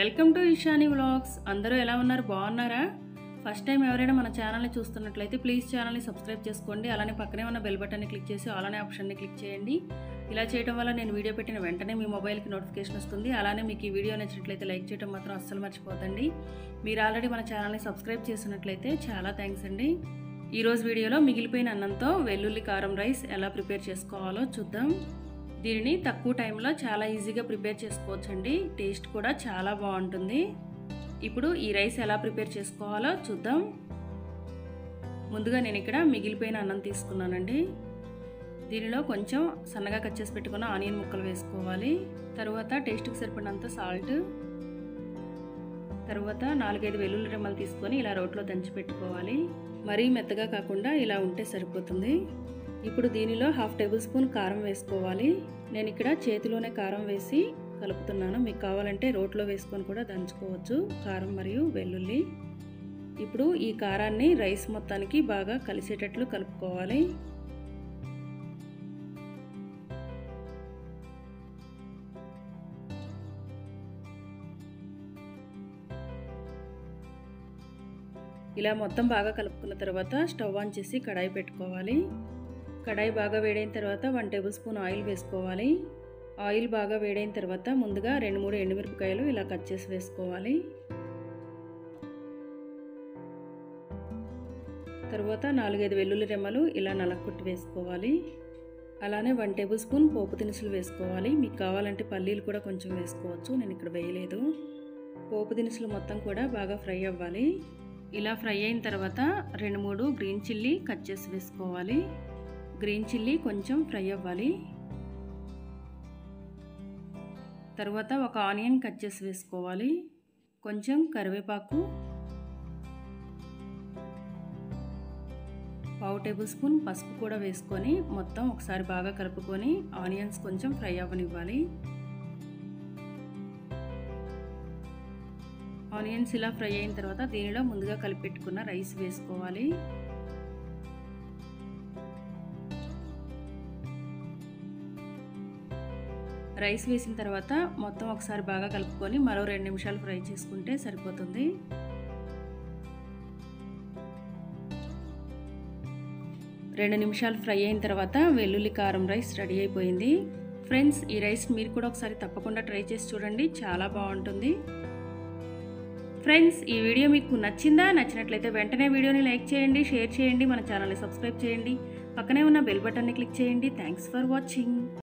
welcome to Ishani vlogs అందరూ ఎలా ఉన్నారు బాగున్నారా ఫస్ట్ టైం ఎవరైనా మన ఛానల్ని చూస్తున్నట్లయితే ప్లీజ్ ఛానల్ని సబ్స్క్రైబ్ చేసుకోండి అలానే పక్కనే ఉన్న బెల్ బటన్ని క్లిక్ చేసి అలానే ఆప్షన్ని క్లిక్ చేయండి ఇలా చేయడం వల్ల నేను వీడియో పెట్టిన వెంటనే మీ మొబైల్కి నోటిఫికేషన్ వస్తుంది అలానే మీకు ఈ వీడియో నచ్చినట్లయితే లైక్ చేయడం మాత్రం అస్సలు మర్చిపోతండి మీరు ఆల్రెడీ మన ఛానల్ని సబ్స్క్రైబ్ చేసినట్లయితే చాలా థ్యాంక్స్ అండి ఈరోజు వీడియోలో మిగిలిపోయిన అన్నంతో వెల్లుల్లి కారం రైస్ ఎలా ప్రిపేర్ చేసుకోవాలో చూద్దాం దీనిని తక్కువ టైంలో చాలా ఈజీగా ప్రిపేర్ చేసుకోవచ్చండి టేస్ట్ కూడా చాలా బాగుంటుంది ఇప్పుడు ఈ రైస్ ఎలా ప్రిపేర్ చేసుకోవాలో చూద్దాం ముందుగా నేను ఇక్కడ మిగిలిపోయిన అన్నం తీసుకున్నానండి దీనిలో కొంచెం సన్నగా కట్ చేసి పెట్టుకున్న ఆనియన్ ముక్కలు వేసుకోవాలి తర్వాత టేస్ట్కి సరిపడినంత సాల్ట్ తర్వాత నాలుగైదు వెల్లుల్లి రెమ్మలు తీసుకొని ఇలా రోట్లో దంచి పెట్టుకోవాలి మరీ మెత్తగా కాకుండా ఇలా ఉంటే సరిపోతుంది ఇప్పుడు దీనిలో హాఫ్ టేబుల్ స్పూన్ కారం వేసుకోవాలి నేను ఇక్కడ చేతిలోనే కారం వేసి కలుపుతున్నాను మీకు కావాలంటే రోట్లో వేసుకొని కూడా దంచుకోవచ్చు కారం మరియు వెల్లుల్లి ఇప్పుడు ఈ కారాన్ని రైస్ మొత్తానికి బాగా కలిసేటట్లు కలుపుకోవాలి ఇలా మొత్తం బాగా కలుపుకున్న తర్వాత స్టవ్ ఆన్ చేసి కడాయి పెట్టుకోవాలి కడాయి బాగా వేడైన తర్వాత వన్ టేబుల్ స్పూన్ ఆయిల్ వేసుకోవాలి ఆయిల్ బాగా వేడైన తర్వాత ముందుగా రెండు మూడు ఎండుమిరపకాయలు ఇలా కట్ చేసి వేసుకోవాలి తర్వాత నాలుగైదు వెల్లుల్లి రెమ్మలు ఇలా నలగొట్టి వేసుకోవాలి అలానే వన్ టేబుల్ స్పూన్ పోపు దినుసులు వేసుకోవాలి మీకు కావాలంటే పల్లీలు కూడా కొంచెం వేసుకోవచ్చు నేను ఇక్కడ వేయలేదు పోపు దినుసులు మొత్తం కూడా బాగా ఫ్రై అవ్వాలి ఇలా ఫ్రై అయిన తర్వాత రెండు మూడు గ్రీన్ చిల్లీ కట్ చేసి వేసుకోవాలి గ్రీన్ చిల్లీ కొంచెం ఫ్రై అవ్వాలి తర్వాత ఒక ఆనియన్ కట్ చేసి వేసుకోవాలి కొంచెం కరివేపాకు పావు టేబుల్ స్పూన్ పసుపు కూడా వేసుకొని మొత్తం ఒకసారి బాగా కలుపుకొని ఆనియన్స్ కొంచెం ఫ్రై అవ్వనివ్వాలి ఆనియన్స్ ఇలా ఫ్రై అయిన తర్వాత దీనిలో ముందుగా కలిపెట్టుకున్న రైస్ వేసుకోవాలి రైస్ వేసిన తర్వాత మొత్తం ఒకసారి బాగా కలుపుకొని మరో రెండు నిమిషాలు ఫ్రై చేసుకుంటే సరిపోతుంది రెండు నిమిషాలు ఫ్రై అయిన తర్వాత వెల్లుల్లి కారం రైస్ రెడీ అయిపోయింది ఫ్రెండ్స్ ఈ రైస్ మీరు కూడా ఒకసారి తప్పకుండా ట్రై చేసి చూడండి చాలా బాగుంటుంది ఫ్రెండ్స్ ఈ వీడియో మీకు నచ్చిందా నచ్చినట్లయితే వెంటనే వీడియోని లైక్ చేయండి షేర్ చేయండి మన ఛానల్ని సబ్స్క్రైబ్ చేయండి పక్కనే ఉన్న బెల్ బటన్ని క్లిక్ చేయండి థ్యాంక్స్ ఫర్ వాచింగ్